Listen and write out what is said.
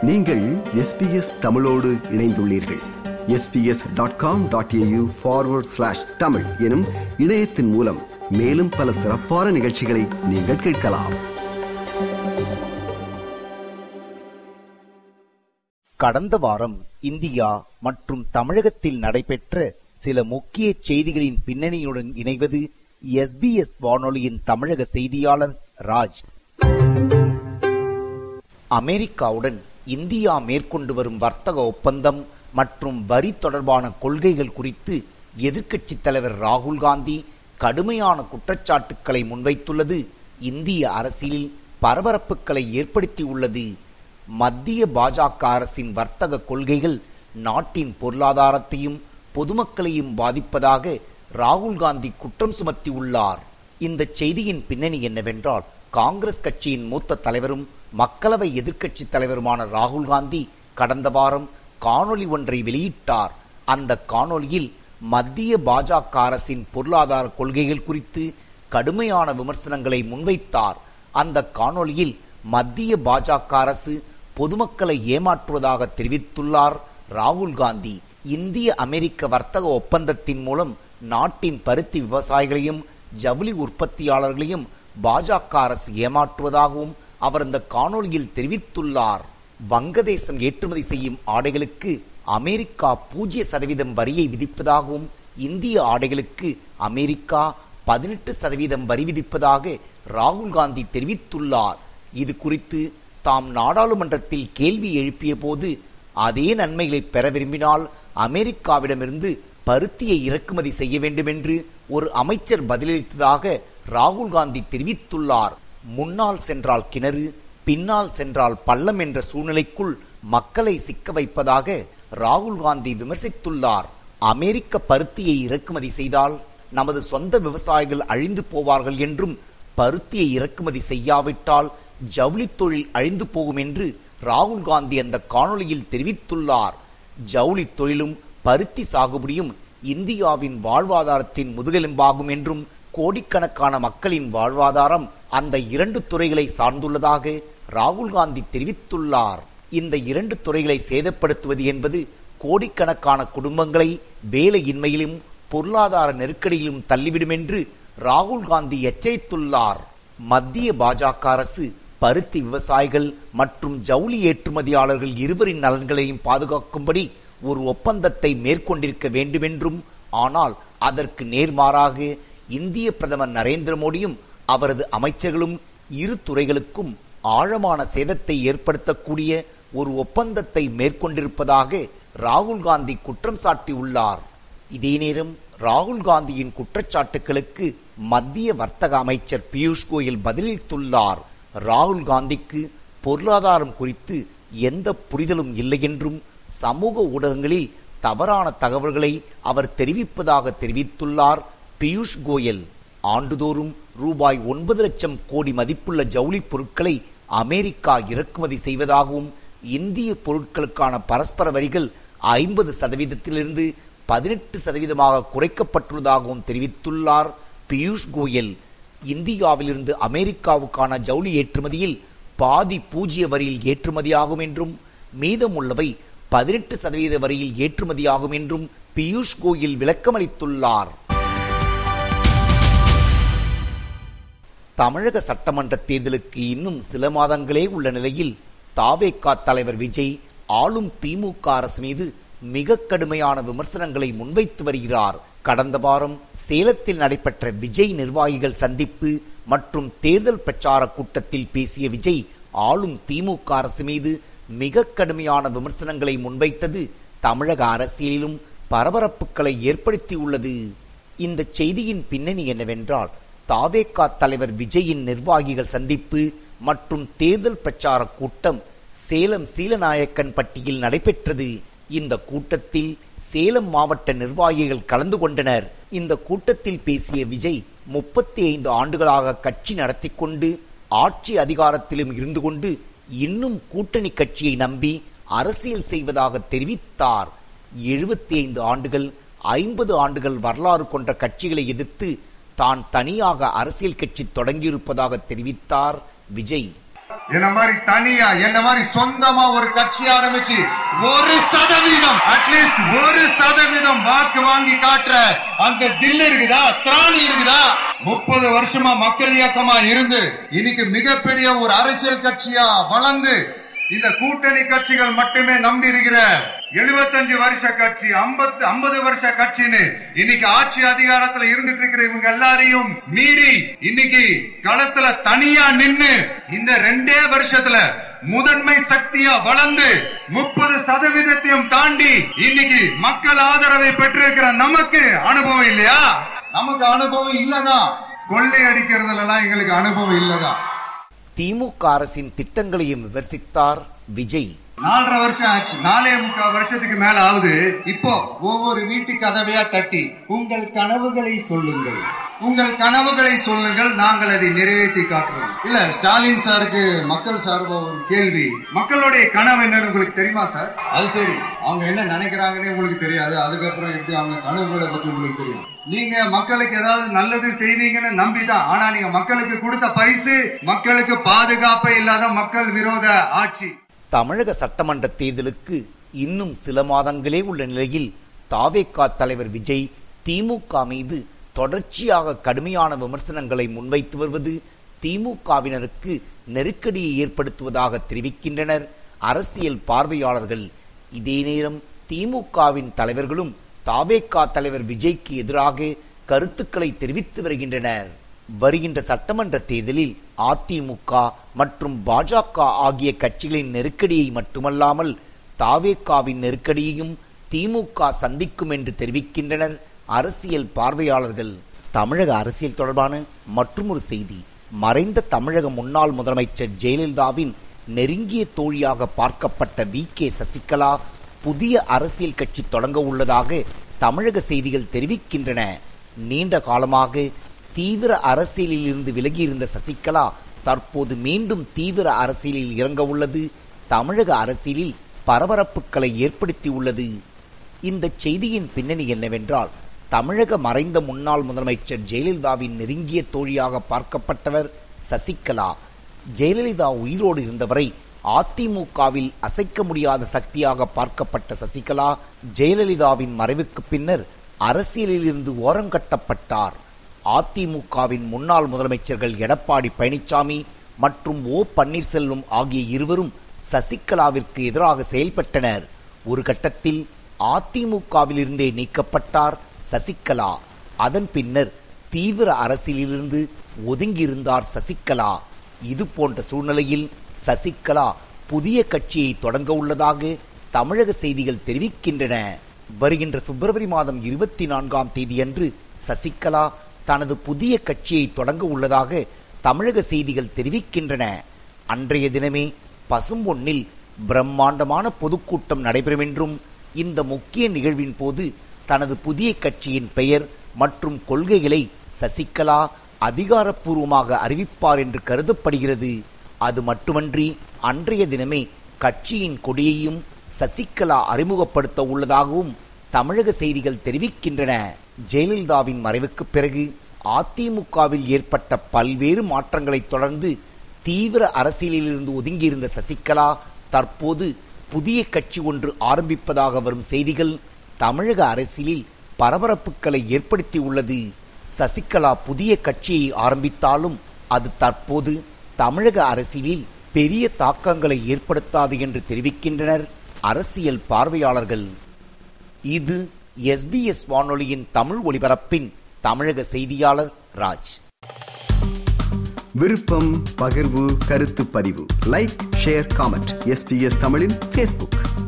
நீங்கள் எஸ்பிஎஸ் தமிழோடு இணைந்துள்ளீர்கள் SBS dot com dot AU forward slash Tamil எனும் இணையத்தின் மூலம் மேலும் பல சிறப்பான நிகழ்ச்சிகளை நீங்கள் கேட்கலாம் கடந்த வாரம் இந்தியா மற்றும் தமிழகத்தில் நடைபெற்ற சில முக்கிய செய்திகளின் பின்னணியுடன் இணைவது எஸ்பிஎஸ் வானொலியின் தமிழக செய்தியாளர் ராஜ் அமெரிக்காவுடன் இந்தியா மேற்கொண்டு வரும் வர்த்தக ஒப்பந்தம் மற்றும் வரி தொடர்பான கொள்கைகள் குறித்து எதிர்க்கட்சித் தலைவர் ராகுல் காந்தி கடுமையான குற்றச்சாட்டுக்களை முன்வைத்துள்ளது இந்திய அரசியலில் பரபரப்புகளை ஏற்படுத்தியுள்ளது மத்திய பாஜக அரசின் வர்த்தக கொள்கைகள் நாட்டின் பொருளாதாரத்தையும் பொதுமக்களையும் பாதிப்பதாக ராகுல் காந்தி குற்றம் சுமத்தியுள்ளார் இந்த செய்தியின் பின்னணி என்னவென்றால் காங்கிரஸ் கட்சியின் மூத்த தலைவரும் மக்களவை எதிர்க்கட்சி தலைவருமான ராகுல் காந்தி கடந்த வாரம் காணொளி ஒன்றை வெளியிட்டார் அந்த காணொளியில் மத்திய பாஜக அரசின் பொருளாதார கொள்கைகள் குறித்து கடுமையான விமர்சனங்களை முன்வைத்தார் அந்த காணொளியில் மத்திய பாஜக அரசு பொதுமக்களை ஏமாற்றுவதாக தெரிவித்துள்ளார் ராகுல் காந்தி இந்திய அமெரிக்க வர்த்தக ஒப்பந்தத்தின் மூலம் நாட்டின் பருத்தி விவசாயிகளையும் ஜவுளி உற்பத்தியாளர்களையும் பாஜக அரசு ஏமாற்றுவதாகவும் அவர் அந்த காணொளியில் தெரிவித்துள்ளார் வங்கதேசம் ஏற்றுமதி செய்யும் ஆடைகளுக்கு அமெரிக்கா பூஜ்ய சதவீதம் வரியை விதிப்பதாகவும் இந்திய ஆடைகளுக்கு அமெரிக்கா பதினெட்டு சதவீதம் வரி விதிப்பதாக ராகுல் காந்தி தெரிவித்துள்ளார் இது குறித்து தாம் நாடாளுமன்றத்தில் கேள்வி எழுப்பிய போது அதே நன்மைகளை பெற விரும்பினால் அமெரிக்காவிடமிருந்து பருத்தியை இறக்குமதி செய்ய வேண்டும் என்று ஒரு அமைச்சர் பதிலளித்ததாக ராகுல் காந்தி தெரிவித்துள்ளார் முன்னால் சென்றால் கிணறு பின்னால் சென்றால் பள்ளம் என்ற சூழ்நிலைக்குள் மக்களை சிக்க வைப்பதாக ராகுல் காந்தி விமர்சித்துள்ளார் அமெரிக்க பருத்தியை இறக்குமதி செய்தால் நமது சொந்த விவசாயிகள் அழிந்து போவார்கள் என்றும் பருத்தியை இறக்குமதி செய்யாவிட்டால் ஜவுளி தொழில் அழிந்து போகும் என்று ராகுல் காந்தி அந்த காணொளியில் தெரிவித்துள்ளார் ஜவுளி தொழிலும் பருத்தி சாகுபடியும் இந்தியாவின் வாழ்வாதாரத்தின் முதுகெலும்பாகும் என்றும் கோடிக்கணக்கான மக்களின் வாழ்வாதாரம் அந்த இரண்டு துறைகளை சார்ந்துள்ளதாக ராகுல் காந்தி தெரிவித்துள்ளார் இந்த இரண்டு துறைகளை சேதப்படுத்துவது என்பது கோடிக்கணக்கான குடும்பங்களை வேலையின்மையிலும் பொருளாதார நெருக்கடியிலும் தள்ளிவிடும் என்று ராகுல் காந்தி எச்சரித்துள்ளார் மத்திய பாஜக அரசு பருத்தி விவசாயிகள் மற்றும் ஜவுளி ஏற்றுமதியாளர்கள் இருவரின் நலன்களையும் பாதுகாக்கும்படி ஒரு ஒப்பந்தத்தை மேற்கொண்டிருக்க வேண்டுமென்றும் ஆனால் அதற்கு நேர்மாறாக இந்திய பிரதமர் நரேந்திர மோடியும் அவரது அமைச்சர்களும் இரு துறைகளுக்கும் ஆழமான சேதத்தை ஏற்படுத்தக்கூடிய ஒரு ஒப்பந்தத்தை மேற்கொண்டிருப்பதாக ராகுல் காந்தி குற்றம் சாட்டியுள்ளார் இதே நேரம் ராகுல் காந்தியின் குற்றச்சாட்டுகளுக்கு மத்திய வர்த்தக அமைச்சர் பியூஷ் கோயல் பதிலளித்துள்ளார் ராகுல் காந்திக்கு பொருளாதாரம் குறித்து எந்த புரிதலும் இல்லை என்றும் சமூக ஊடகங்களில் தவறான தகவல்களை அவர் தெரிவிப்பதாக தெரிவித்துள்ளார் பியூஷ் கோயல் ஆண்டுதோறும் ரூபாய் ஒன்பது லட்சம் கோடி மதிப்புள்ள ஜவுளி பொருட்களை அமெரிக்கா இறக்குமதி செய்வதாகவும் இந்திய பொருட்களுக்கான பரஸ்பர வரிகள் ஐம்பது சதவீதத்திலிருந்து பதினெட்டு சதவீதமாக குறைக்கப்பட்டுள்ளதாகவும் தெரிவித்துள்ளார் பியூஷ் கோயல் இந்தியாவிலிருந்து அமெரிக்காவுக்கான ஜவுளி ஏற்றுமதியில் பாதி பூஜ்ய வரியில் ஏற்றுமதியாகும் என்றும் மீதமுள்ளவை பதினெட்டு சதவீத வரியில் ஏற்றுமதியாகும் என்றும் பியூஷ் கோயல் விளக்கமளித்துள்ளார் தமிழக சட்டமன்ற தேர்தலுக்கு இன்னும் சில மாதங்களே உள்ள நிலையில் தாவேகா தலைவர் விஜய் ஆளும் திமுக அரசு மீது மிக கடுமையான விமர்சனங்களை முன்வைத்து வருகிறார் கடந்த வாரம் சேலத்தில் நடைபெற்ற விஜய் நிர்வாகிகள் சந்திப்பு மற்றும் தேர்தல் பிரச்சார கூட்டத்தில் பேசிய விஜய் ஆளும் திமுக அரசு மீது மிக கடுமையான விமர்சனங்களை முன்வைத்தது தமிழக அரசியலிலும் பரபரப்புகளை ஏற்படுத்தியுள்ளது இந்த செய்தியின் பின்னணி என்னவென்றால் தாவேகா தலைவர் விஜயின் நிர்வாகிகள் சந்திப்பு மற்றும் தேர்தல் பிரச்சார கூட்டம் சேலம் சீலநாயக்கன் பட்டியில் நடைபெற்றது இந்த கூட்டத்தில் சேலம் மாவட்ட நிர்வாகிகள் கலந்து கொண்டனர் இந்த கூட்டத்தில் பேசிய விஜய் முப்பத்தி ஐந்து ஆண்டுகளாக கட்சி நடத்தி கொண்டு ஆட்சி அதிகாரத்திலும் இருந்து கொண்டு இன்னும் கூட்டணி கட்சியை நம்பி அரசியல் செய்வதாக தெரிவித்தார் எழுபத்தி ஐந்து ஆண்டுகள் ஐம்பது ஆண்டுகள் வரலாறு கொண்ட கட்சிகளை எதிர்த்து தான் தனியாக அரசியல் கட்சி தொடங்கியிருப்பதாக தெரிவித்தார் விஜய் என்ன மாதிரி தனியா என்ன மாதிரி சொந்தமா ஒரு கட்சி ஆரம்பிச்சு ஒரு சதவீதம் அட்லீஸ்ட் ஒரு சதவீதம் வாக்கு வாங்கி காட்டுற அந்த தில் இருக்குதா திராணி இருக்குதா முப்பது வருஷமா மக்கள் இயக்கமா இருந்து இன்னைக்கு மிகப்பெரிய ஒரு அரசியல் கட்சியா வளர்ந்து இந்த கூட்டணி கட்சிகள் மட்டுமே நம்பி இருக்கிற எழுபத்தஞ்சு வருஷ கட்சி ஐம்பத்து ஐம்பது வருஷ கட்சின்னு இன்னைக்கு ஆட்சி அதிகாரத்துல இருந்துட்டு இருக்கிற இவங்க எல்லாரையும் மீறி இன்னைக்கு களத்துல தனியா நின்னு இந்த ரெண்டே வருஷத்துல முதன்மை சக்தியா வளர்ந்து முப்பது சதவீதத்தையும் தாண்டி இன்னைக்கு மக்கள் ஆதரவை பெற்றிருக்கிற நமக்கு அனுபவம் இல்லையா நமக்கு அனுபவம் இல்லதான் கொள்ளை அடிக்கிறதுல எல்லாம் எங்களுக்கு அனுபவம் இல்லதான் திமுக அரசின் திட்டங்களையும் விமர்சித்தார் விஜய் நாலரை வருஷம் ஆச்சு நாலே முக்கால் வருஷத்துக்கு மேல ஆகுது இப்போ ஒவ்வொரு வீட்டு கதவையா தட்டி உங்கள் கனவுகளை சொல்லுங்கள் உங்கள் கனவுகளை சொல்லுங்கள் நாங்கள் அதை நிறைவேற்றி காட்டுறோம் இல்ல ஸ்டாலின் சாருக்கு மக்கள் சார்பா ஒரு கேள்வி மக்களுடைய கனவு என்னன்னு உங்களுக்கு தெரியுமா சார் அது சரி அவங்க என்ன நினைக்கிறாங்கன்னு உங்களுக்கு தெரியாது அதுக்கப்புறம் எப்படி அவங்க கனவுகளை பத்தி உங்களுக்கு தெரியும் நீங்க மக்களுக்கு ஏதாவது நல்லது செய்வீங்கன்னு நம்பிதான் ஆனா நீங்க மக்களுக்கு கொடுத்த பரிசு மக்களுக்கு பாதுகாப்பே இல்லாத மக்கள் விரோத ஆட்சி தமிழக சட்டமன்ற தேர்தலுக்கு இன்னும் சில மாதங்களே உள்ள நிலையில் தாவேகா தலைவர் விஜய் திமுக மீது தொடர்ச்சியாக கடுமையான விமர்சனங்களை முன்வைத்து வருவது திமுகவினருக்கு நெருக்கடியை ஏற்படுத்துவதாக தெரிவிக்கின்றனர் அரசியல் பார்வையாளர்கள் இதே நேரம் திமுகவின் தலைவர்களும் தாவேகா தலைவர் விஜய்க்கு எதிராக கருத்துக்களை தெரிவித்து வருகின்றனர் வருகின்ற சட்டமன்ற தேர்தலில் அதிமுக மற்றும் பாஜக ஆகிய கட்சிகளின் நெருக்கடியை மட்டுமல்லாமல் தாவேகாவின் நெருக்கடியையும் திமுக சந்திக்கும் என்று தெரிவிக்கின்றனர் அரசியல் பார்வையாளர்கள் தமிழக அரசியல் தொடர்பான மற்றொரு செய்தி மறைந்த தமிழக முன்னாள் முதலமைச்சர் ஜெயலலிதாவின் நெருங்கிய தோழியாக பார்க்கப்பட்ட வி கே சசிகலா புதிய அரசியல் கட்சி தொடங்க உள்ளதாக தமிழக செய்திகள் தெரிவிக்கின்றன நீண்ட காலமாக தீவிர அரசியலில் இருந்து விலகியிருந்த சசிகலா தற்போது மீண்டும் தீவிர அரசியலில் இறங்க உள்ளது தமிழக அரசியலில் பரபரப்புகளை ஏற்படுத்தி உள்ளது இந்த செய்தியின் பின்னணி என்னவென்றால் தமிழக மறைந்த முன்னாள் முதலமைச்சர் ஜெயலலிதாவின் நெருங்கிய தோழியாக பார்க்கப்பட்டவர் சசிகலா ஜெயலலிதா உயிரோடு இருந்தவரை அதிமுகவில் அசைக்க முடியாத சக்தியாக பார்க்கப்பட்ட சசிகலா ஜெயலலிதாவின் மறைவுக்கு பின்னர் அரசியலில் இருந்து ஓரங்கட்டப்பட்டார் அதிமுகவின் முன்னாள் முதலமைச்சர்கள் எடப்பாடி பழனிசாமி மற்றும் ஓ பன்னீர்செல்வம் ஆகிய இருவரும் சசிகலாவிற்கு எதிராக செயல்பட்டனர் ஒரு கட்டத்தில் அதிமுகவில் இருந்தே நீக்கப்பட்டார் சசிகலா அதன் பின்னர் தீவிர அரசியலிலிருந்து ஒதுங்கியிருந்தார் சசிகலா இது போன்ற சூழ்நிலையில் சசிகலா புதிய கட்சியை தொடங்க உள்ளதாக தமிழக செய்திகள் தெரிவிக்கின்றன வருகின்ற பிப்ரவரி மாதம் இருபத்தி நான்காம் தேதியன்று சசிகலா தனது புதிய கட்சியை தொடங்க உள்ளதாக தமிழக செய்திகள் தெரிவிக்கின்றன அன்றைய தினமே பசும்பொன்னில் பிரம்மாண்டமான பொதுக்கூட்டம் நடைபெறும் என்றும் இந்த முக்கிய நிகழ்வின் போது தனது புதிய கட்சியின் பெயர் மற்றும் கொள்கைகளை சசிகலா அதிகாரப்பூர்வமாக அறிவிப்பார் என்று கருதப்படுகிறது அது மட்டுமன்றி அன்றைய தினமே கட்சியின் கொடியையும் சசிகலா அறிமுகப்படுத்த உள்ளதாகவும் தமிழக செய்திகள் தெரிவிக்கின்றன ஜெயலலிதாவின் மறைவுக்கு பிறகு அதிமுகவில் ஏற்பட்ட பல்வேறு மாற்றங்களைத் தொடர்ந்து தீவிர அரசியலிலிருந்து ஒதுங்கியிருந்த சசிகலா தற்போது புதிய கட்சி ஒன்று ஆரம்பிப்பதாக வரும் செய்திகள் தமிழக அரசியலில் பரபரப்புகளை ஏற்படுத்தி உள்ளது சசிகலா புதிய கட்சியை ஆரம்பித்தாலும் அது தற்போது தமிழக அரசியலில் பெரிய தாக்கங்களை ஏற்படுத்தாது என்று தெரிவிக்கின்றனர் அரசியல் பார்வையாளர்கள் இது எஸ்பிஎஸ் வானொலியின் தமிழ் ஒலிபரப்பின் தமிழக செய்தியாளர் ராஜ் விருப்பம் பகிர்வு கருத்து பதிவு லைக் ஷேர் காமெண்ட் எஸ்பிஎஸ் தமிழின் ஃபேஸ்புக்